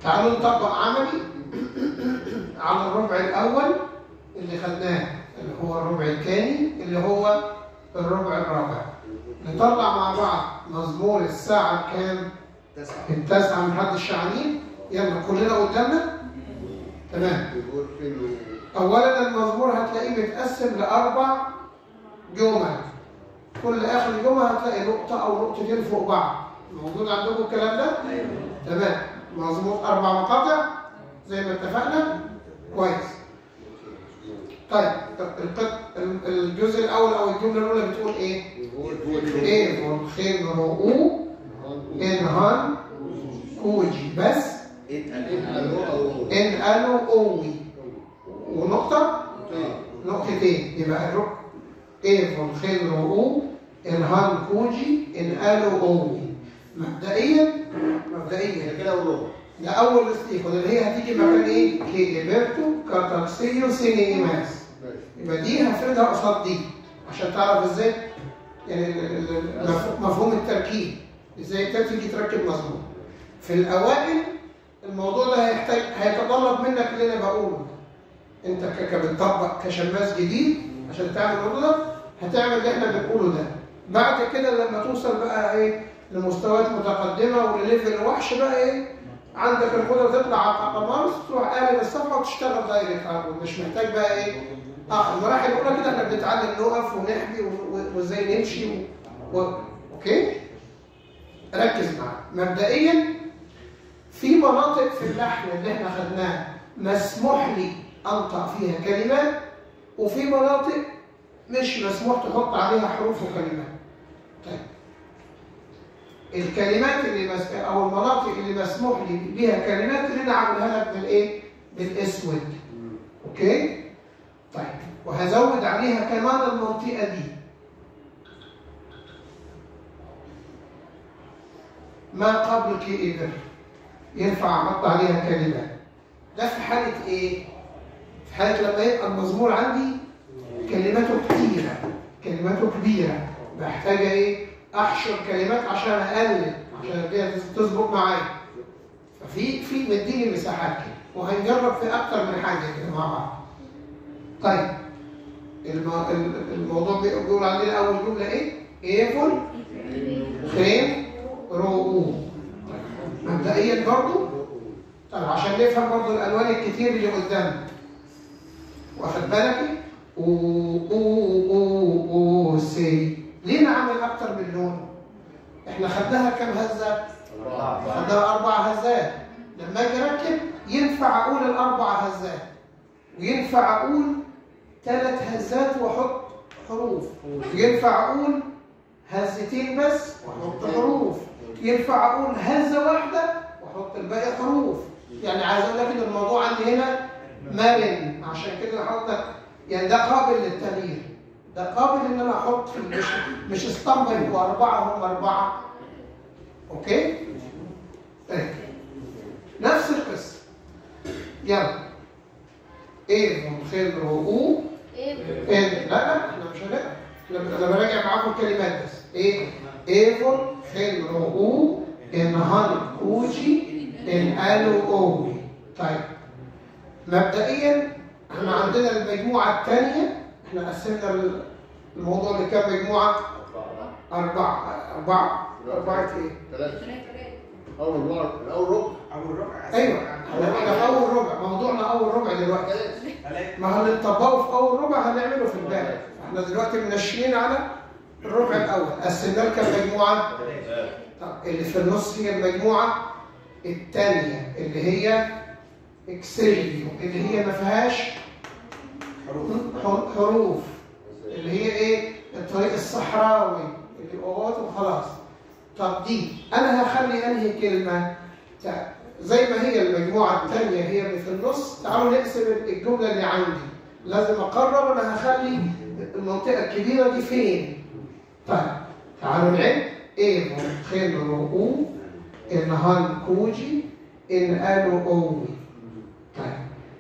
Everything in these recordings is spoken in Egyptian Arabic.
تعالوا نطبق عملي على الربع الأول اللي خدناه اللي هو الربع الثاني اللي هو الربع الرابع نطلع مع بعض مزمور الساعة كام؟ تسعة التاسعة من حد الشعانين يلا كلنا قدامنا تمام بيقول فين أولا المزمور هتلاقيه متقسم لأربع جمل كل آخر جملة هتلاقي نقطة أو نقطتين فوق بعض موجود عندكم الكلام ده؟ تمام مزمور أربع مقاطع زي ما اتفقنا كويس طيب القط- الجزء الأول أو الجملة الأولى بتقول إيه؟ إيه والخير رؤو إنهان كوجي بس إن قالوا أوي ونقطة نقطتين يبقى الرك إيه والخير رؤو إنهان كوجي إن قالوا أوي مبدئيا مبدئيا كده وربع ده اول استيكو اللي هي هتيجي مكان ايه؟ كيليبرتو كاتاكسيو سينيماس يبقى دي هفردها قصاد دي عشان تعرف ازاي يعني ال- ال- ال- مف- مفهوم التركيب ازاي انت تيجي تركب مظبوط في الاوائل الموضوع ده هيحتاج هيتطلب منك اللي انا بقوله انت ك- كبتطبق كشماس جديد عشان تعمل الموضوع ده هتعمل اللي احنا بنقوله ده بعد كده لما توصل بقى ايه لمستويات متقدمه ولليفل وحش بقى ايه عندك القدره تطلع على القماص تروح قالب الصفحه وتشتغل دايركت على طول مش محتاج بقى ايه اه المراحل الاولى كده احنا بنتعلم نقف ونحبي و- و- وازاي نمشي و... و... اوكي ركز معايا مبدئيا في مناطق في اللحن اللي احنا خدناها مسموح لي انطق فيها كلمات وفي مناطق مش مسموح تحط عليها حروف وكلمات طيب الكلمات اللي مس... او المناطق اللي مسموح لي بيها كلمات اللي انا عاملها لك بالايه؟ بالاسود اوكي؟ طيب وهزود عليها كمان المنطقه دي ما قبل كي إبر ينفع احط عليها كلمات ده في حاله ايه؟ في حاله لما يبقى المزمور عندي كلماته كتيره كلماته كبيره محتاجه ايه؟ احشر كلمات عشان اقلل عشان الدنيا تظبط معايا ففي في مديني مساحات كده وهنجرب في اكتر من حاجه كده مع بعض طيب الم- ال- الموضوع بي- بيقول عندنا اول جمله ايه؟ ايفل خيم رؤو طيب. مبدئيا برضو طيب عشان نفهم برضو الالوان الكتير اللي قدامنا واخد بالك او او او او سي ليه نعمل اكتر من لون احنا خدناها كام هزه خدناها اربع هزات لما اجي اركب ينفع اقول الاربع هزات وينفع اقول ثلاث هزات واحط حروف ينفع اقول هزتين بس واحط حروف ينفع اقول هزه واحده واحط الباقي حروف يعني عايز اقول لك ان الموضوع عندي هنا مرن عشان كده حضرتك يعني ده قابل للتغيير ده قابل ان انا احط في مش مش اسطمبه يبقوا اربعه هم اربعه اوكي؟ طيب نفس القصه يلا ايه خير او ايه إيه؟ لا لا احنا مش هنقرا انا أنا براجع معاكم الكلمات بس ايه ايفون خير او ان هان اوجي ان الو اوي طيب مبدئيا احنا عندنا المجموعه الثانيه احنا قسمنا الموضوع لكام مجموعه اربعه اربعه اربعه ايه ثلاثة أول مرة الأول ربع أول ربع ايوه احنا احنا في اول ربع موضوعنا اول ربع دلوقتي ثلاثة ما هنطبقه في اول ربع هنعمله في الباقي احنا دلوقتي منشنين على الربع الاول قسمنا لكم مجموعه طب اللي في النص هي المجموعه الثانيه اللي هي اكسيليو اللي هي ما فيهاش ح- حروف اللي هي ايه الطريق الصحراوي اللي اوقات وخلاص طب دي انا هخلي انهي كلمه تع- زي ما هي المجموعه الثانيه هي اللي في النص تعالوا نقسم الجمله اللي عندي لازم اقرر انا هخلي المنطقه الكبيره دي فين طيب تعالوا نعد ايه خير رؤو ان هان كوجي ان الو اوي طيب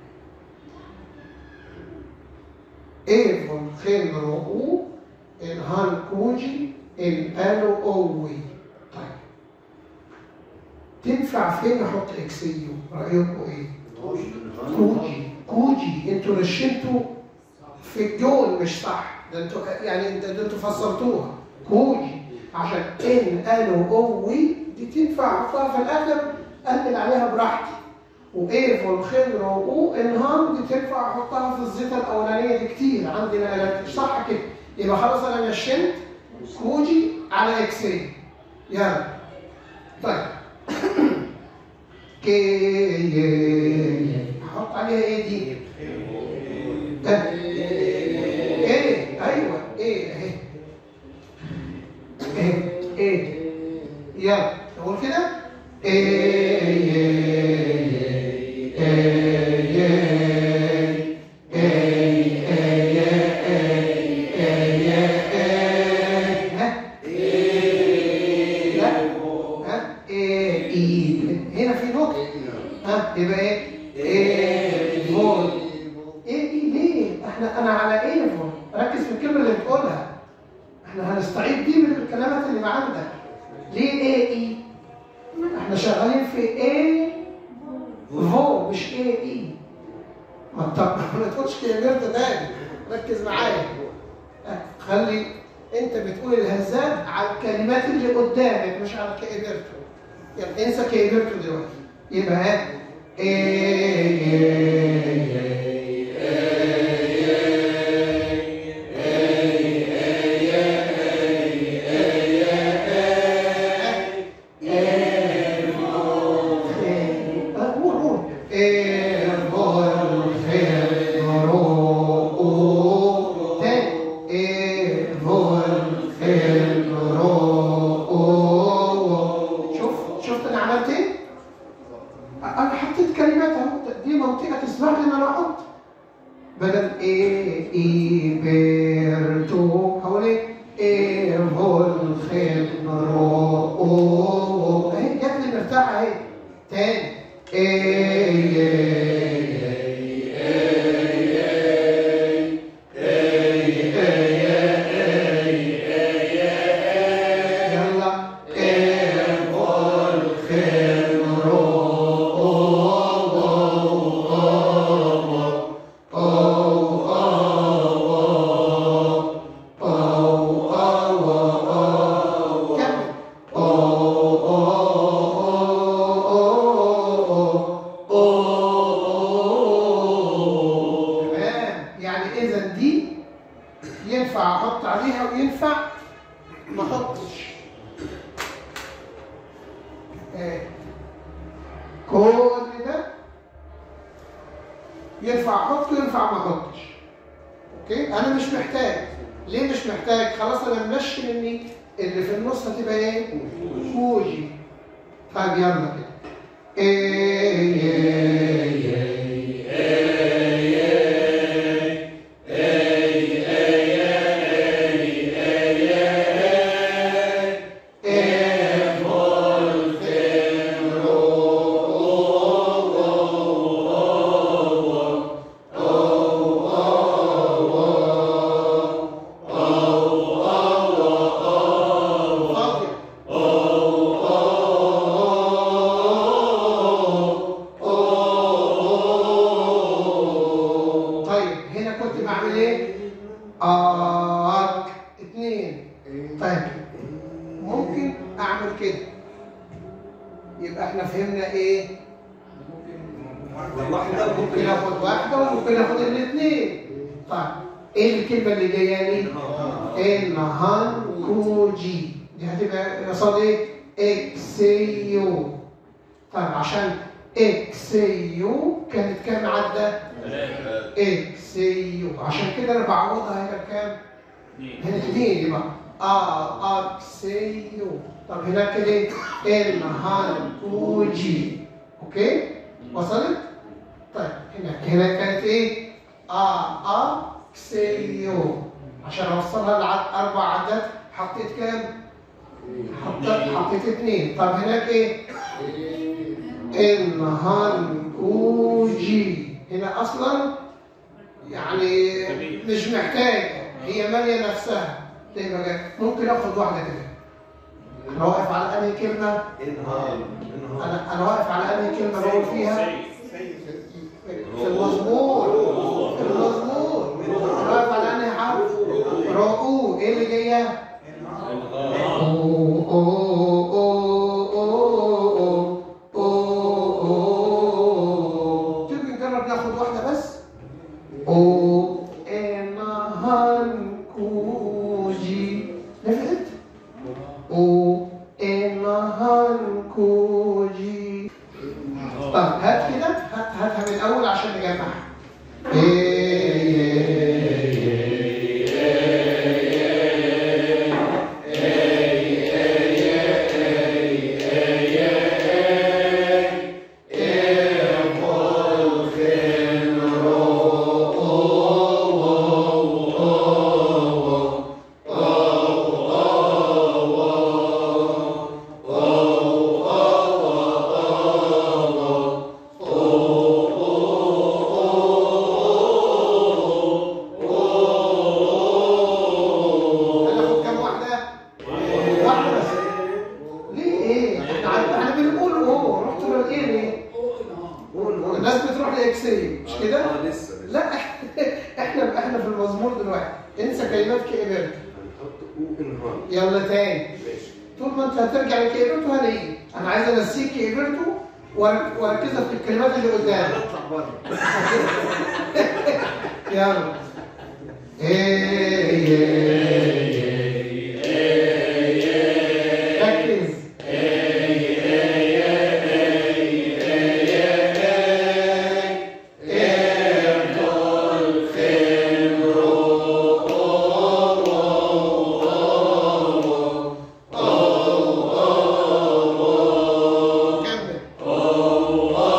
ايه خير رؤو ان هان كوجي ان الو اوي طيب تنفع فين احط اكسيو رايكم ايه كوجي كوجي انتوا نشنتوا في الجول مش صح ده انتوا يعني انت- ده انتوا فسرتوها كوجي عشان ان انو او وي دي تنفع احطها في الاخر اقلل عليها براحتي وايه والخضر و ان هام دي تنفع احطها في الزيطه الاولانيه دي كتير عندي نقلات مش صح كده يبقى خلاص انا نشنت كوجي على اكسين يلا طيب كي احط عليها ايه دي؟ ده. ايه ايوه ايه اهي ايه ايه يلا نقول كده ايه ايه ايه ايه ها لا ها ايه ايه هنا في نقطه ها يبقى ايه ايه فول ايه ايه ليه احنا انا على ايه فول ركز في الكلمه اللي بتقولها احنا هنستعيد دي من الكلمات اللي معانا ده ليه ايه ايه احنا شغالين في ايه فو مش ايه ايه ما طب ما تقولش كلمات تاني ركز معايا اه، خلي انت بتقول الهزات على الكلمات اللي قدامك مش على كيبرتو يعني انسى كيبرتو دلوقتي يبقى ها شوف شفت انا عملت ايه؟ انا حطيت كلمات اهو دي منطقه تسمح لي ان انا احط بدل ايه ايبرتو هقول ايه ايه فولخمرو اهي جت لي مرتاحه اهي تاني ايه يلا ايه كمل تمام يعني اذا دي ينفع احط عليها وينفع ما احطش آه. كل ده ينفع احط وينفع ما احطش اوكي انا مش محتاج ليه مش محتاج خلاص انا ممشي مني اللي في النص هتبقى ايه كوجي طيب يلا كده إيه فاضية طيب هنا كنت بعمل ايه؟ آك اتنين طيب ممكن اعمل كده يبقى احنا فهمنا ايه؟ ممكن اخد واحدة وممكن اخد الاثنين طيب ايه الكلمة اللي جاية لي؟ النهان كوجي دي هتبقى قصاد ايه؟ اكسيو طيب عشان اكسيو كانت كام عدة؟ اكسيو عشان كده انا بعوضها هنا بكام؟ هنا اثنين يبقى اه اكسيو طب هناك ايه؟ النهان كوجي اوكي؟ وصلت؟ طيب هنا هنا كانت ايه؟ اه اكسيو عشان اوصلها لعد اربع عدات حطيت كام؟ حطيت حطيت اثنين طب هناك ايه؟ الهانكوجي هنا اصلا يعني مش محتاجه هي ماليه نفسها تبقى جاية. ممكن اخد واحده كده انا واقف على انهي كلمه انهار انهار انا انا واقف على انهي كلمه بقول فيها في المزمور في المزمور انا واقف على انهي حرف رؤو ايه اللي جايه أوه، أوه، أوه، أوه، أوه، أوه. تيجي نجرب ناخد واحده بس او انهان كوجي نفعت او انهان كوجي طب هات كده هات هاتها من الاول عشان نجمعها هناخد كام واحده واحده بس ليه ايه احنا عارف- احنا بنقول اهو رحتوا للايه ليه الناس بتروح لاكسري مش كده اه لسه لسه لا احنا احنا في المزمور دلوقتي انسى كلمات كئبرت هنحط او انهار يلا تاني ماشي طول ما انت هترجع لكئبرته هلاقيه انا عايز انسيك كئبرته وأر- واركزك في الكلمات اللي قدامك هنطلع بره يلا إيه ركز كمل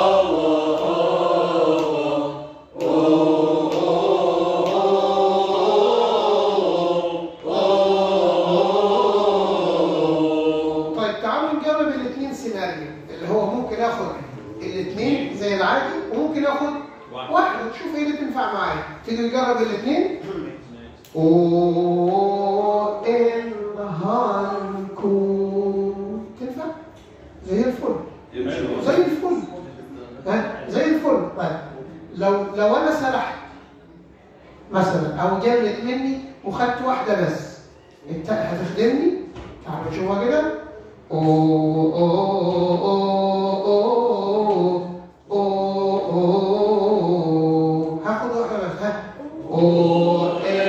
طيب تعالوا نجرب الاثنين سيناريو اللي هو ممكن اخد الاثنين زي العادي وممكن اخد واحده تشوف ايه اللي تنفع معايا تيجي نجرب الاثنين او انهانكو تنفع زي الفل زي الفل ها زي الفل طيب لو لو انا سرحت مثلا او جابت مني وخدت واحده بس انت هتخدمني تعالوا نشوفها كده او او او او او او هاخد واحده بس ها او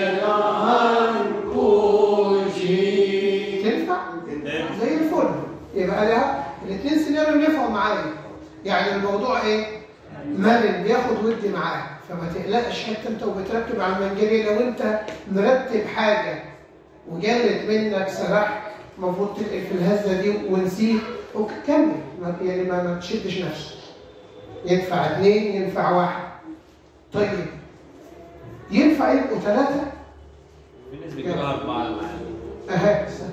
تنفع زي الفل يبقى ده الاثنين سيناريو ينفعوا معايا يعني الموضوع ايه مرن بياخد ودي معاك فما تقلقش حتى انت وبتركب على المنجري لو انت مرتب حاجه وجالت منك سرحت المفروض تنقل في الهزه دي ونسيت اوكي كمل ما- يعني ما, ما تشدش نفسك ينفع اثنين ينفع واحد طيب ينفع يبقوا ثلاثه في ناس بتجيبها أربعة اهي استنى.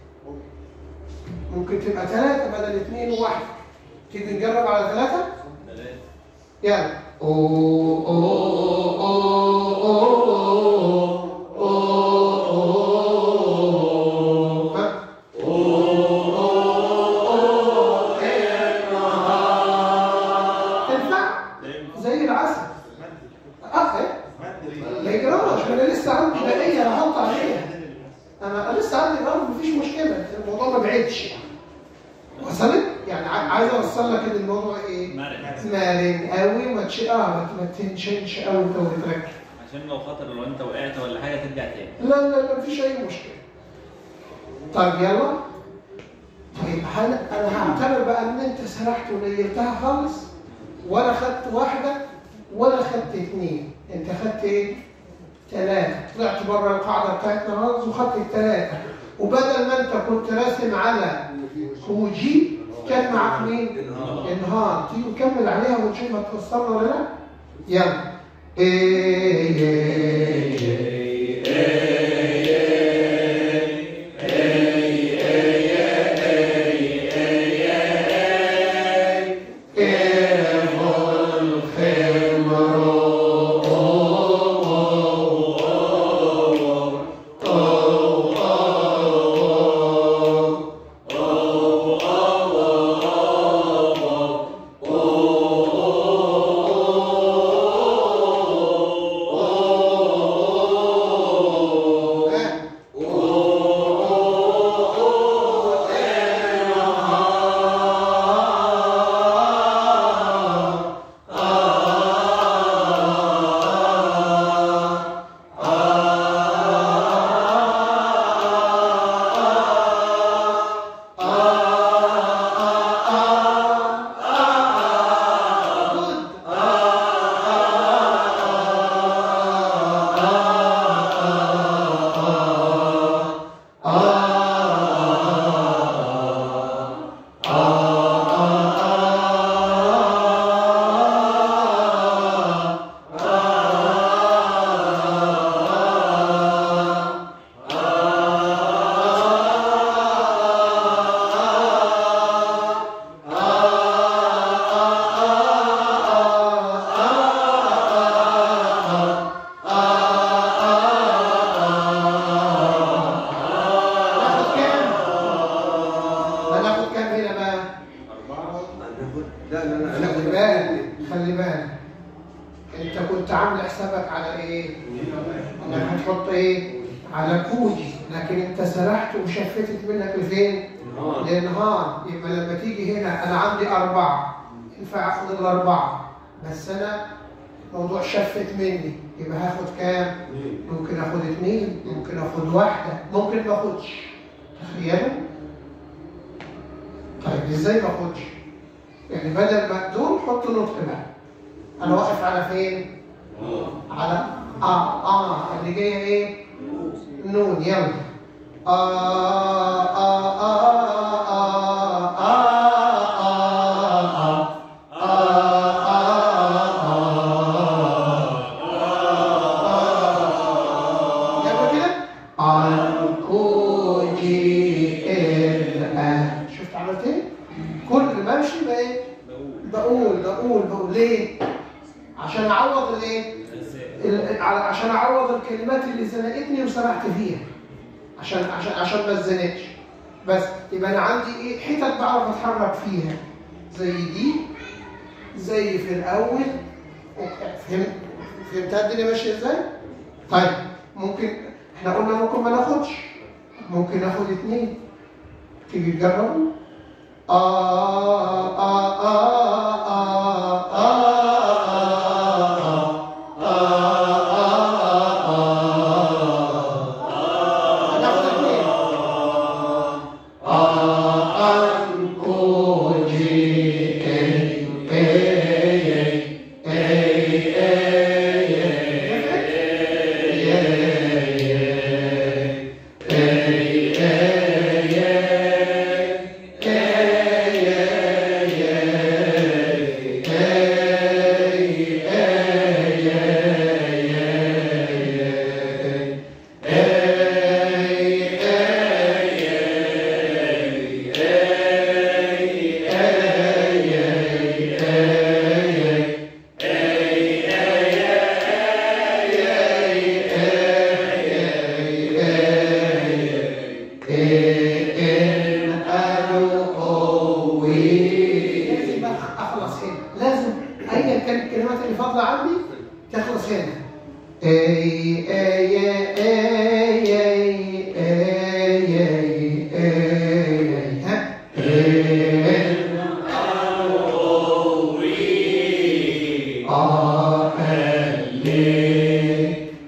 ممكن تبقى ثلاثة بدل اثنين وواحد تيجي نجرب على ثلاثة ثلاثة يلا أو أو أو أو أو ها؟ تنفع زي العسل أخي ما يجراش ما انا لسه عندي بقيه هحط عليها انا أنا لسه عندي برضه مفيش مشكله الموضوع ما بعدش وصلت يعني ع- عايز اوصل لك ان الموضوع ايه مرن مرن قوي وما تش اه ما ما تنشنش قوي انت وتتركب عشان لو خطر لو انت وقعت ولا حاجه ترجع تاني لا لا لا مفيش اي مشكله طيب يلا طيب هل انا هعتبر بقى ان انت سرحت ونيلتها خالص ولا خدت واحده ولا خدت اثنين انت خدت ايه؟ ثلاثه طلعت بره القاعده بتاعتنا خالص وخدت الثلاثه وبدل ما انت كنت راسم على كوجي كان معاك مين؟ انهار انهار تيجي نكمل عليها ونشوف هتوصلنا ولا لا؟ يلا إيه إيه إيه Oh لا لا لا انا خلي كنت بالك خلي بالك انت كنت عامل حسابك على ايه؟ انك هتحط ايه؟ على كوجي لكن انت سرحت وشفتت منك لفين؟ نهار للنهار يبقى لما تيجي هنا انا عندي اربعه ينفع اخد الاربعه بس انا موضوع شفت مني يبقى هاخد كام؟ ممكن اخد اثنين ممكن اخد واحده ممكن ما اخدش تخيلوا؟ طيب ازاي ما اخدش؟ يعني بدل ما دول حط نطق بقى انا واقف على فين؟ على اه اه اللي جايه ايه؟ نون يلا آه آه آه آه آه آه آه يلا كده عنكوجي الآن شفت عملت ايه؟ كل ما امشي بقى ايه؟ بقول بقول بقول ليه؟ عشان اعوض الايه؟ ال- ع- عشان اعوض الكلمات اللي زنقتني وسرحت فيها عشان عشان عشان ما اتزنقش بس يبقى انا عندي ايه حتت بعرف اتحرك فيها زي دي زي في الاول فهمت فهمت الدنيا ماشيه ازاي؟ طيب ممكن احنا قلنا ممكن ما ناخدش ممكن ناخد اتنين تيجي تجربوا آه آه آه آه آه هناخد اتنين لازم بقى اخلص هنا لازم ايا كانت الكلمات اللي فاضله عندي تخلص هنا اي اي اي اي اي اي اي ها آه اللي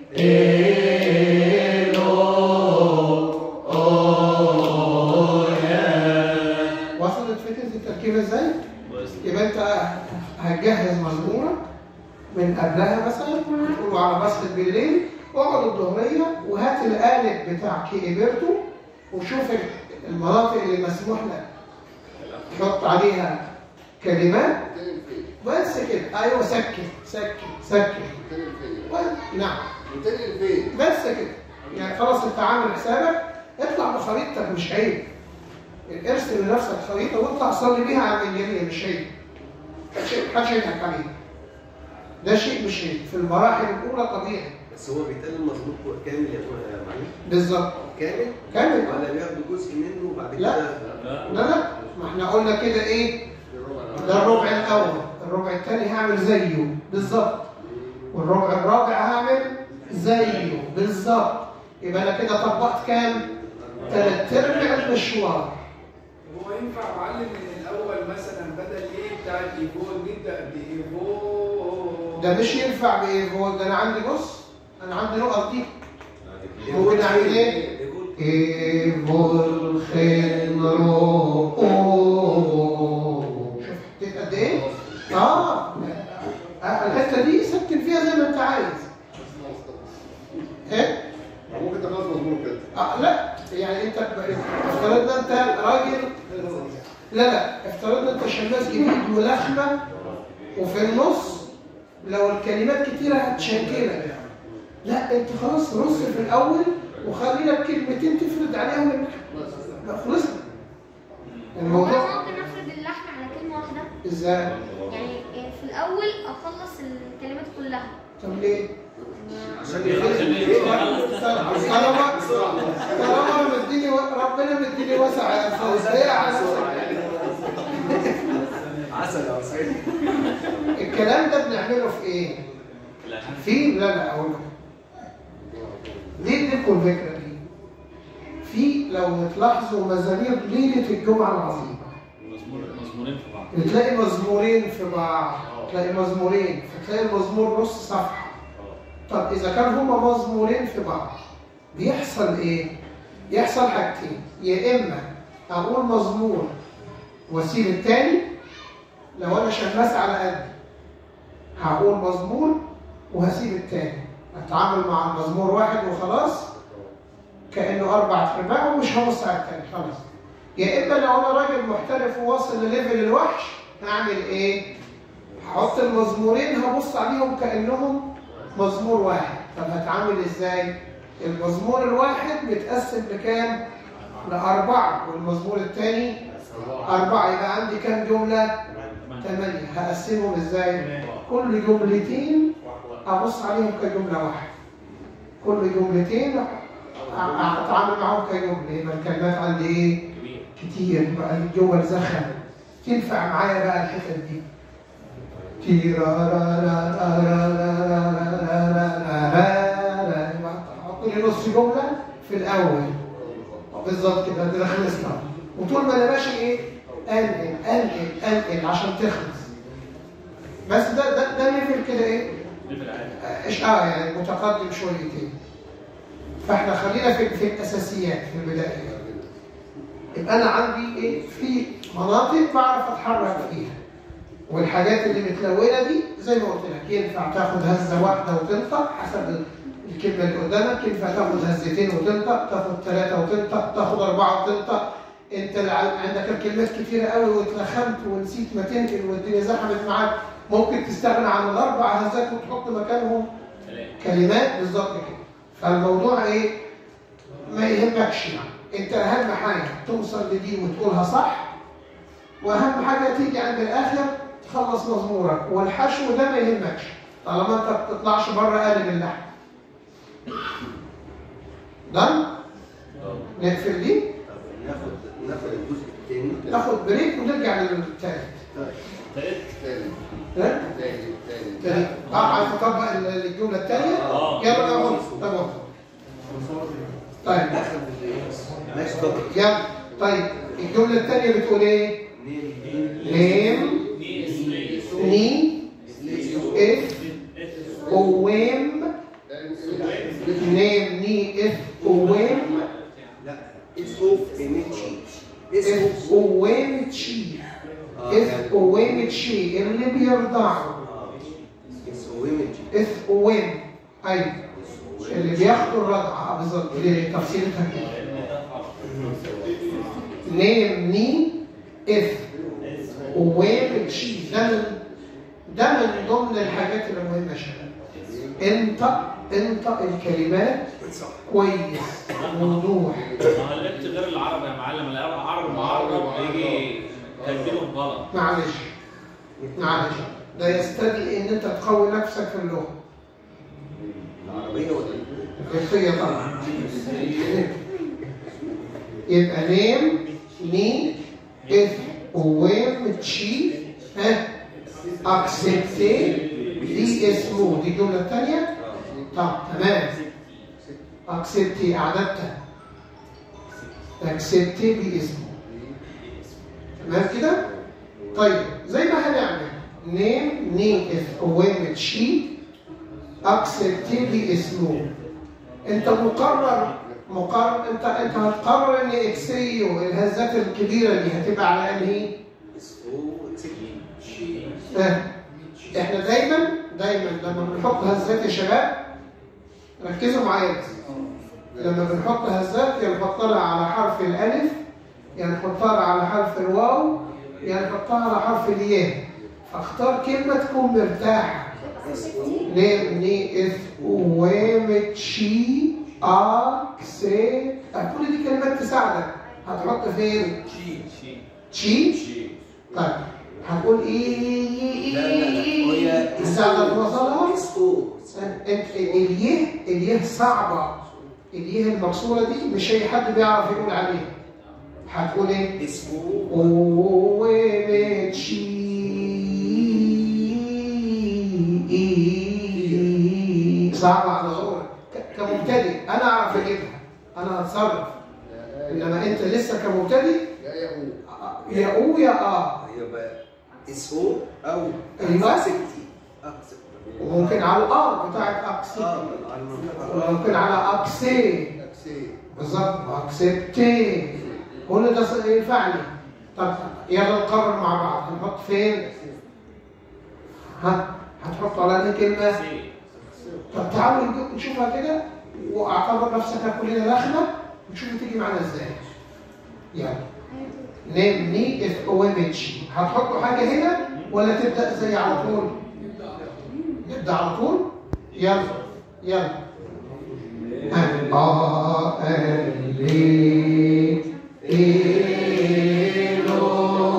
وصلت فكره التركيبه ازاي؟ يبقى انت هتجهز مزمورة من قبلها مثلا تقولوا على بسطة بالليل واقعد الظهرية وهات القالب بتاع كيبرتو وشوف المناطق اللي مسموح لك تحط عليها كلمات بس كده ايوه سكت سكت سكت و- نعم بس كده يعني خلاص انت عامل حسابك اطلع بخريطتك مش عيب ارسم لنفسك خريطه واطلع صلي بيها على الانجيليه مش عيب محدش يضحك عليك ده شيء مش عيب في المراحل الاولى طبيعي بس هو بيتقال المظبوط كامل يا يا معلم بالظبط كامل كامل ولا بياخدوا جزء منه وبعد لا. كده لا لا ما احنا قلنا كده ايه ده الربع الاول الربع الثاني هعمل زيه بالظبط والربع الرابع هعمل زيه بالظبط يبقى انا كده طبقت كام ثلاث ارباع المشوار هو ينفع معلم من الاول مثلا بدل ايه بتاع الايفو نبدا بايفو ده مش ينفع بايه ده انا عندي بص انا عندي نقط دي هو نعمل ايه ايفول خنرو شوف حطيت قد ايه اه آه، الحته دي سكن فيها زي ما انت عايز ايه ممكن تخلص مضمون كده آه لا يعني انت ب- افترضنا انت راجل لا لا افترضنا انت شماس جديد ولخمه وفي النص لو الكلمات كتيره هتشكلك لا انت خلاص رص في الاول وخلي لك كلمتين تفرد عليهم ال- لا خلصنا الموضوع أنا ممكن افرض اللحن على كلمه واحده ازاي يعني في الاول اخلص الكلمات كلها طب ليه عشان طالما طالما مديني و- ربنا مديني وسع يا استاذ ايه على نفسك عسل يا الكلام ده بنعمله في ايه؟ لا في لا لا اقول لك ليه اديكم الفكره دي؟ في لو تلاحظوا مزامير ليله الجمعه العظيمه مزمور مزمورين في بعض بتلاقي مزمورين في بعض تلاقي مزمورين فتلاقي المزمور نص صفحه طب اذا كان هما مزمورين في بعض بيحصل ايه؟ يحصل حاجتين يا اما اقول مزمور واسيب التاني لو انا شماس على قدي هقول مزمور وهسيب التاني اتعامل مع المزمور واحد وخلاص كانه اربع ارباع ومش هبص على التاني خلاص يا اما لو انا راجل محترف وواصل لليفل الوحش هعمل ايه؟ هحط المزمورين هبص عليهم كانهم مزمور واحد طب هتعامل ازاي؟ المزمور الواحد متقسم لكام؟ لأربعة والمزمور الثاني أربعة يبقى عندي كام جملة؟ ثمانية هقسمهم ازاي؟ كل جملتين أبص عليهم كجملة واحدة كل جملتين أ- أتعامل معاهم كجملة يبقى الكلمات عندي إيه؟ كبير كتير بقى الجمل زخم تنفع معايا بقى الحتت دي تيرا را را را را را را را را را را را احط لي نص جمله في الاول بالظبط كده كده خلصنا وطول ما انا ماشي ايه انقل انقل انقل عشان تخلص بس ده ده ده ليفل كده ايه ليفل عالي ايش اه يعني متقدم شويتين فاحنا خلينا في في الاساسيات في البدايه يبقى انا عندي ايه في مناطق بعرف اتحرك فيها والحاجات اللي متلونه دي زي ما قلت لك ينفع تاخد هزه واحده وتنطق حسب الكلمه اللي قدامك ينفع تاخد هزتين وتنطق تاخد ثلاثه وتنطق تاخد اربعه وتنطق انت اللي ع- عندك الكلمات كتيره قوي واتلخمت ونسيت ما تنقل والدنيا زحمت معاك ممكن تستغنى عن الاربع هزات وتحط مكانهم سلام كلمات بالظبط كده فالموضوع ايه ما يهمكش يعني انت اهم حاجه توصل لدي وتقولها صح واهم حاجه تيجي عند الاخر تخلص مزمورك والحشو ده ما يهمكش طالما انت ما بتطلعش بره قالب اللحم ده نقفل دي طب ناخد ناخد الجزء الثاني ناخد بريك ونرجع للتالت تالت تاني ها؟ تاني تاني تالت اه عايز اطبق الجمله الثانيه اه يلا اهو طب طيب ماشي اتفضل يلا طيب الجمله الثانيه بتقول ايه نيم ني اف اويم نيم ني اف اويم لا اسمه فينيتشي اف اسمه اويم تشي اف اويم تشي اللي بيرضعوا اسمه ويمنجي اف اويم ايوه اللي بياخدوا الرضعه بالظبط دي تفسيرتها كده نيم ني اف وويم تشي ده من ده من ضمن الحاجات اللي مهمه يا شباب انطق انطق الكلمات صح كويس بوضوح ما هو الإبت غير العربي يا معلم العربي معرب يجي تديله غلط معلش معلش ده يستدعي ان انت تقوي نفسك في اللغه العربية ولا القبطيه طبعا يبقى نيم ني اف ويم تشي ها اكسبتي دي اسمه دي الجمله الثانيه طب تمام اكسبتي اعددتها اكسبتي دي اسمه تمام كده طيب زي ما هنعمل نيم ني اف ويم تشي اكسبتي دي اسمه انت مقرر مقرر انت انت هتقرر ان اكسيو الهزات الكبيره دي هتبقى على انهي اسمه اكسبتي اه. احنا دايما دايما لما بنحط هزات يا شباب ركزوا معايا بس. لما بنحط هزات يا نحطها على حرف الالف يا نحطها على حرف الواو يا نحطها على حرف الياء فاختار كلمه تكون مرتاحه نيم ني اف ويم تشي اكسي كل دي كلمات تساعدك هتحط فين تشي طيب هتقول ايه لا لا لا هي تساعدك وصلها اسمه انت اليه اليه صعبه اليه المكسوره دي مش اي حد بيعرف يقول عليها هتقول ايه اسمه ومتشي صعبة على غورك ك- كمبتدئ انا اعرف اجيبها انا هتصرف انما انت لسه كمبتدئ يا يا هو يا او يا اه يبقى اس او او أيوة. اكسبتي وممكن على الار بتاعت اكسبت وممكن على اكسي اكسي بالظبط اكسبتي كل ده س- ينفع لي طب يلا نقرر مع بعض هنحط فين ها هتحط على دي كلمه سي طب تعالوا نج- نشوفها كده واعتبر نفسك كلنا داخله ونشوف تيجي معانا ازاي يلا نيم ني اف او ام اتش هتحطوا حاجه هنا ولا تبدا زي على طول نبدا على طول يلا يلا آه لي إيلو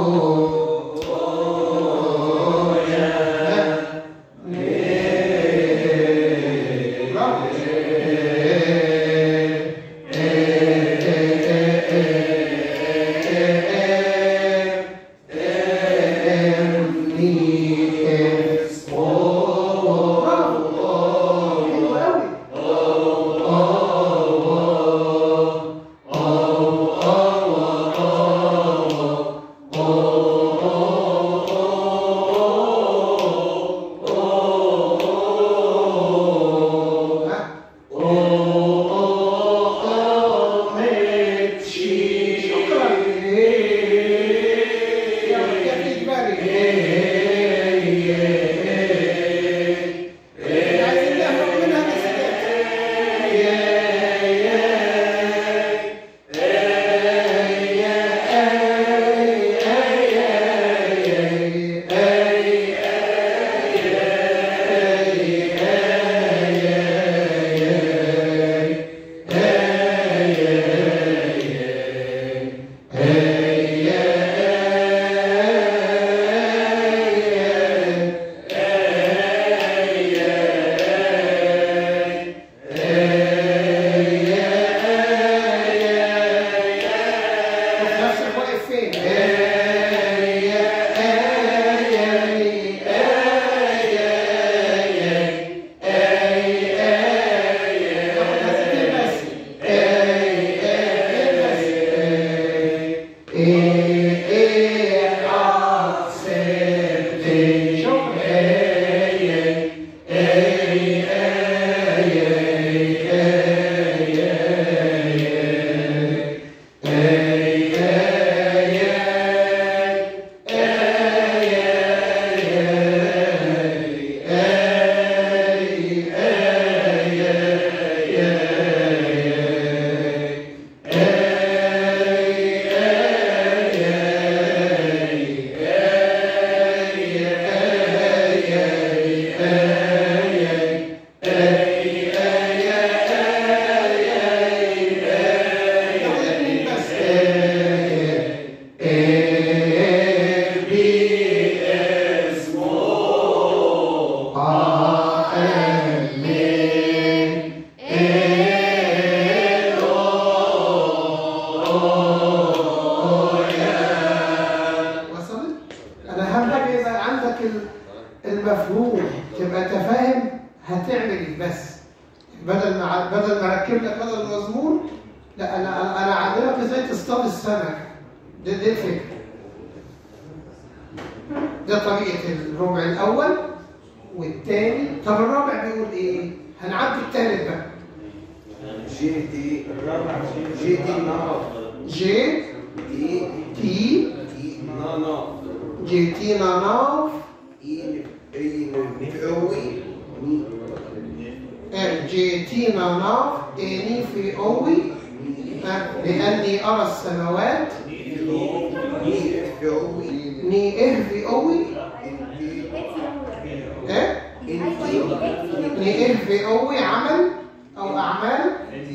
نفسك واقف فين؟ وصلت؟ انا اهم حاجه يبقى عندك ال- المفهوم تبقى انت فاهم هتعمل ايه بس بدل ما ع- بدل ما اركب لك بدل المزمور لا انا انا انا عاملك ازاي تصطاد السمك دي, دي الفكره ده طريقه الربع الاول والثاني طب الرابع بيقول ايه؟ هنعدي الثالث بقى جي تي جي تي نا جي تي تي تي نا نا جي تي ناناف اي اي نفعوي ني جي تي ناناف اني في اوي لاني ارى السماوات ني نفعوي ني ايه في اوي ايه ني ايه في اوي عمل او اعمال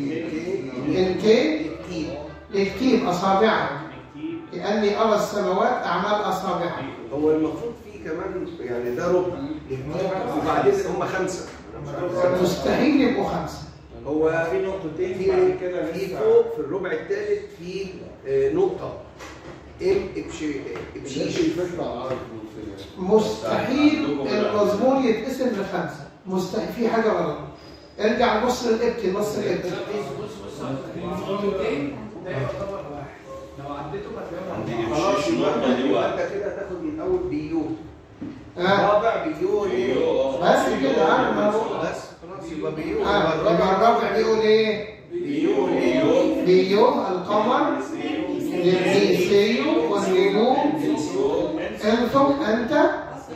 انتي لكتيب اصابعك لاني ارى السماوات اعمال اصابعك هو المفروض فيه كمان يعني ده ربع وبعدين هم خمسه مستحيل يبقوا خمسه هو في نقطتين في كده في فوق في الربع الثالث في آه، نقطه ام ابشي مش ابشيش الفكره على العرض مستحيل المزمور يتقسم لخمسه مستحيل في حاجه غلط ارجع لنص الابتي نص الابتي النقطتين ده يعتبر واحد لو عديته هتلاقيهم خلاص النقطة دي يبقى واحد. انت كده هتاخد من اول بيو ها رابع بيو بيو. بس كده ها ما هو بس خلاص يبقى بيو ها يبقى الرابع بيقول ايه؟ بيو بيو بيو القمر يبني سيو والنجوم انفق انت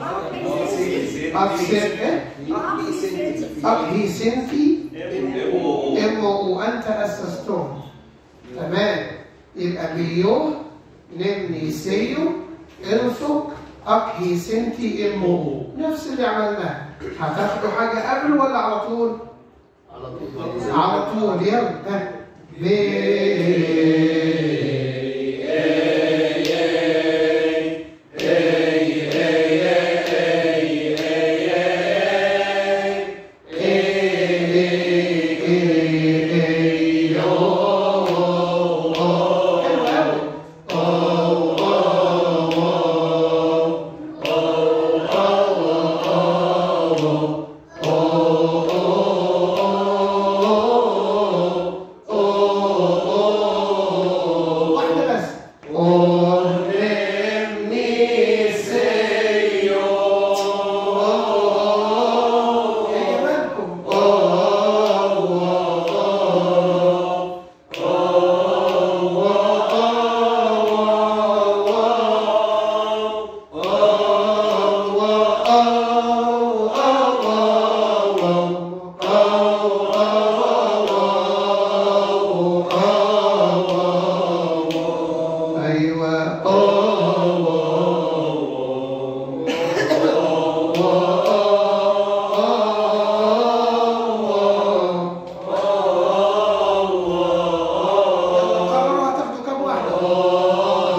اكسر اقهي سنتي ام وانت اسستهم تمام يبقى بيو نمني سيو انفق اقهي سنتي ام نفس اللي عملناه هتاخدوا حاجه قبل ولا على طول؟ على طول يلا ها واحدة بس يا جمالكم ايوه يلا قرروا هتاخدوا كام واحدة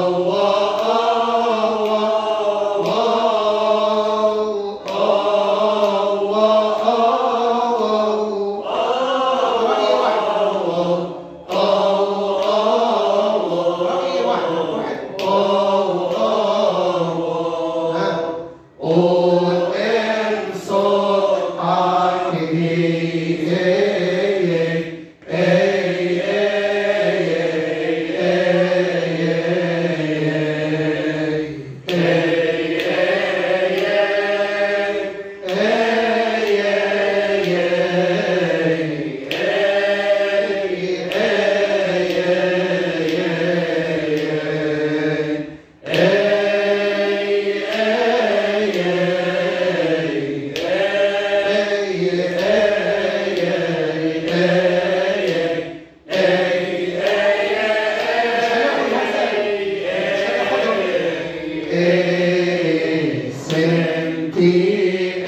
رأي واحد رأي واحد واحد ها قول انصت Senti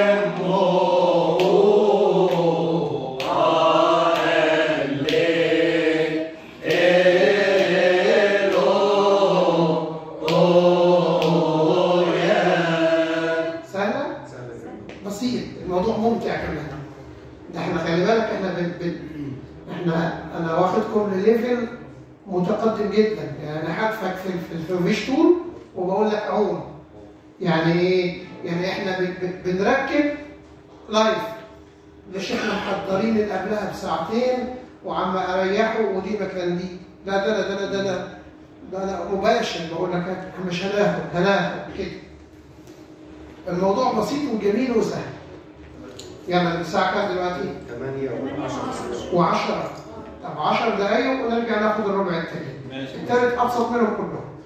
سهلة؟ بسيط الموضوع ممتع كمان ده احنا خلي بالك احنا بن بن احنا انا واخدكم لليفل متقدم جدا يعني انا هدفك في في الفيش تول وبقول لك عوم يعني ايه؟ يعني احنا بن بن بنركب لايف مش احنا محضرين من قبلها بساعتين وعم اريحه ودي مكان دي لا ده لا ده لا ده لا ده لا مباشر بقول لك احنا مش هناخد هناخد كده الموضوع بسيط وجميل وسهل يلا الساعة كام دلوقتي؟ 8 و10 و10 طب 10 دقايق ونرجع ناخد الربع التاني ماشي التالت أبسط منهم كلهم